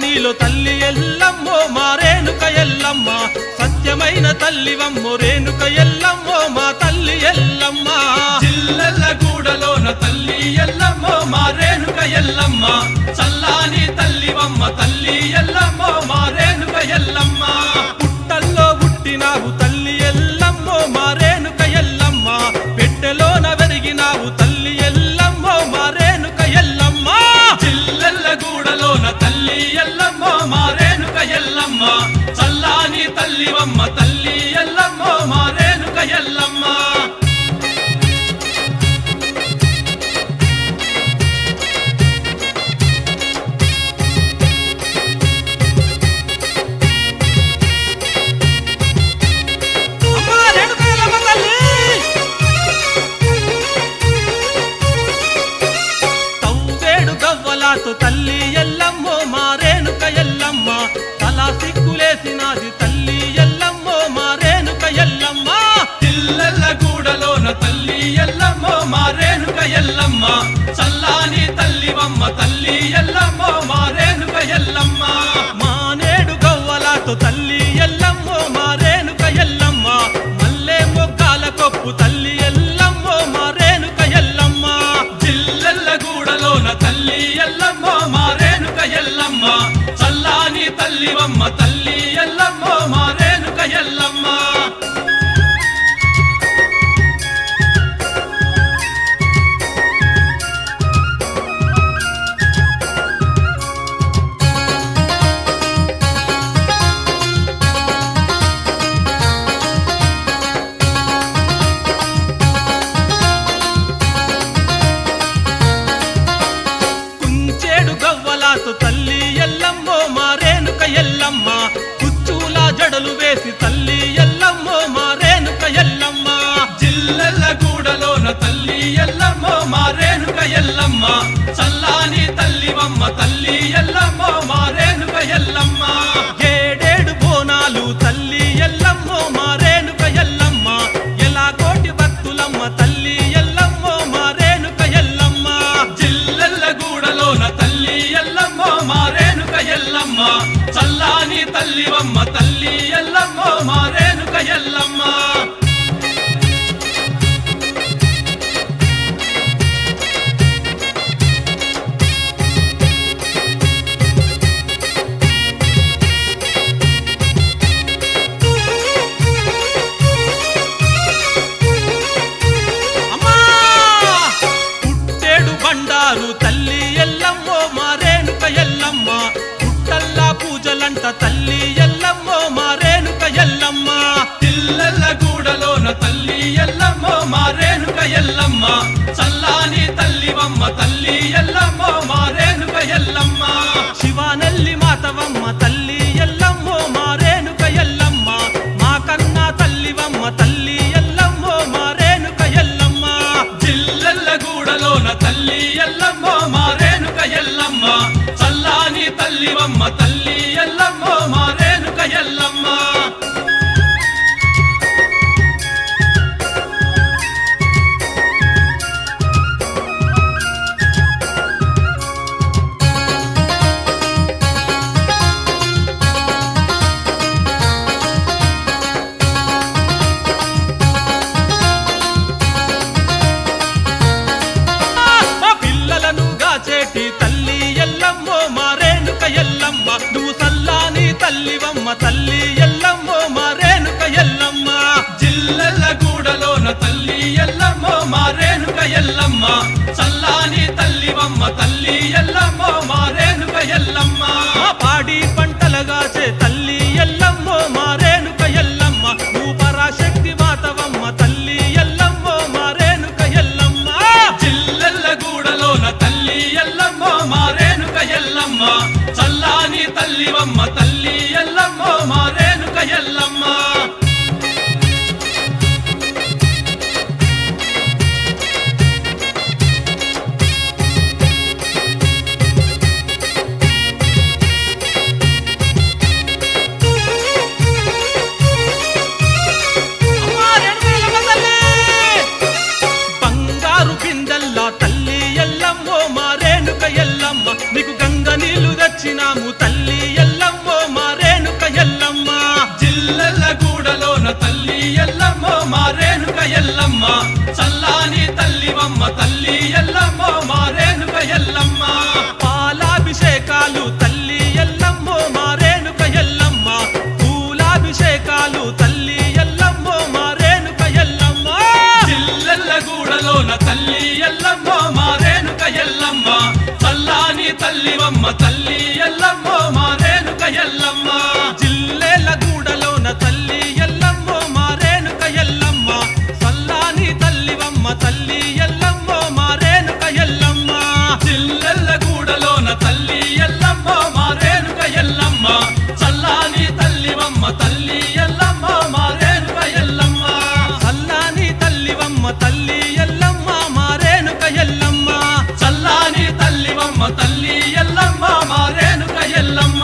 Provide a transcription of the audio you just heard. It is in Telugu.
నీలో తల్లి ఎల్లమ్మో మా రేణుక ఎల్లమ్మ సత్యమైన తల్లివమ్మో రేణుక ఎల్లమ్మో మా తల్లి ఎల్లమ్మ జిల్లెల్ల గూడలోన తల్లి ఎల్లమ్మ మా రేణుక ఎల్లమ్మ చల్లాని తల్లివమ్మ తల్లి ఎల్లమ్మ మా రేణుక ఎల్లమ్మ పుట్టల్లో పుట్టినావు తల్లి ఎల్లమ్మో మా రేణుక ఎల్లమ్మ పెట్టెలోన వెరిగినావు తల్లి ఎల్లమ్మో మా రేణుక ఎల్లమ్మ జిల్లెల్ల గూడలోన తల్లి ఎల్లమ్మ మా రేణుక ఎల్లమ్మ చల్లాని తల్లివమ్మ తల్లి ఎల్లమ్మ మా రేణుక ఎల్లమ్మ అమ్మా రేణుక ఎల్లమ్మ తల్లి తవ్వేడు గవ్వలాతో తల్లి ఎల్లమ్మో మా రేణుక ఎల్లమ్మ తలా సిక్కులేసినాది తల్లి ఎల్లమ్మో మా రేణుక ఎల్లమ్మ జిల్లెల్ల గూడలోన తల్లి ఎల్లమ్మ మా రేణుక ఎల్లమ్మ చల్లాని తల్లివమ్మ తల్లి ఎల్లమ్మ మా రేణుక ఎల్లమ్మ మానేడు గవ్వలాతో తల్లి ఎల్లమ్మో మా రేణుక ఎల్లమ్మ మల్లె మొగ్గాల కొప్పు తల్లి ఎల్లమ్మో మా రేణుక ఎల్లమ్మ జిల్లెల్ల గూడలోన తల్లి ఎల్లమ్మ మా రేణుక ఎల్లమ్మ చల్లాని తల్లివమ్మ తల్లి ఎల్లమ్మ మా రేణుక ఎల్లమ్మ కుంచేడు గవ్వలాతో తల్లి ఎల్లమ్మో మా రేణుక ఎల్లమ్మ కుచ్చూల జడలు వేసి తల్లి ఎల్లమ్మో మా రేణుక ఎల్లమ్మ జిల్లెల్ల గూడలోన తల్లి ఎల్లమ్మ మా రేణుక ఎల్లమ్మ చల్లాని తల్లివమ్మ తల్లి ఎల్లమ్మ మా రేణుక ఎల్లమ్మ ఏడేడు బోనాలు తల్లి ఎల్లమ్మో మా రేణుక ఎల్లమ్మ ఎలా కోటి భక్తులమ్మ తల్లి ఎల్లమ్మో మా రేణుక ఎల్లమ్మ జిల్లెల్ల గూడలోన తల్లి ఎల్లమ్మ మా రేణుక ఎల్లమ్మ చల్లాని తల్లివమ్మ తల్లి ఎల్లమ్మ మా రేణుక ఎల్లమ్మ అమ్మా పుట్టేడు బండారు తల్లి ఎల్లమ్మో మా రేణుక ఎల్లమ్మ పుట్టల్లా పూజలంట తల్లి ఎల్లమ్మో మా రేణుక ఎల్లమ్మ జిల్లెల్ల గూడలోన తల్లి ఎల్లమ్మ మా రేణుక ఎల్లమ్మ చల్లాని తల్లివమ్మ తల్లి ఎల్లమ్మ మా రేణుక ఎల్లమ్మ శివానల్లి మాతవమ్మ తల్లి ఎల్లమ్మో మా రేణుక ఎల్లమ్మ మా కన్నా తల్లివమ్మ తల్లి ఎల్లమ్మో మా రేణుక ఎల్లమ్మ జిల్లెల్ల గూడలోన తల్లి ఎల్లమ్మ మా రేణుక ఎల్లమ్మ చల్లాని తల్లివమ్మ తల్లి ఎల్లమ్మ మా రేణుక ఎల్లమ్మ మా పిల్లలను గాచేటి తల్లి ఎల్లమ్మో మా రేణుక ఎల్లమ్మ నువ్వు సల్లాని తల్లివమ్మ తల్లి ఎల్లమ్మో మా రేణుక ఎల్లమ్మ జిల్లెల్ల గూడలోన తల్లి ఎల్లమ్మ మా రేణుక ఎల్లమ్మ చల్లాని తల్లివమ్మ తల్లి ఎల్లమ్మ మా రేణుక ఎల్లమ్మ మా పాడి పంటలగాచే తల్లి ఎల్లమ్మో మా రేణుక ఎల్లమ్మ నువ్వు పరాశక్తి మాతవమ్మ తల్లి ఎల్లమ్మో మా రేణుక ఎల్లమ్మ జిల్లెల్ల గూడలోన తల్లి ఎల్లమ్మ మా రేణుక ఎల్లమ్మ చల్లాని తల్లివమ్మ తల్లి ఎల్లమ్మ మా రేణుక ఎల్లమ్మ అమ్మా రేణుక ఎల్లమ్మ తల్లి బంగారు బిందెల్లా తల్లి ఎల్లమ్మో మా రేణుక ఎల్లమ్మ నీకు గంగ నీళ్లు తెచ్చినాము తల్లి తల్లివమ్మ తల్లి ఎల్లమ్మో మారేనుక ఎల్లమ్మ జిల్లెల గూడలోన తల్లి ఎల్లమ్మో మారేనుక ఎల్లమ్మ సల్లాని తల్లివమ్మ తల్లి ఎల్లమ్మో మారేనుక ఎల్లమ్మ చిల్లెల్ల గూడలోన తల్లి ఎల్లమ్మ మారేనుక ఎల్లమ్మ చల్లాని తల్లివమ్మ తల్లి ఎల్లమ్మ మారేనుక ఎల్లమ్మ సల్లాని తల్లివమ్మ తల్లి ఎల్లమ్మ మారేనుక ఎల్లమ్మ చల్లాని తల్లివమ్మ తల్లి ఎల్లమ్మ మారేనుక ఎల్లమ్మ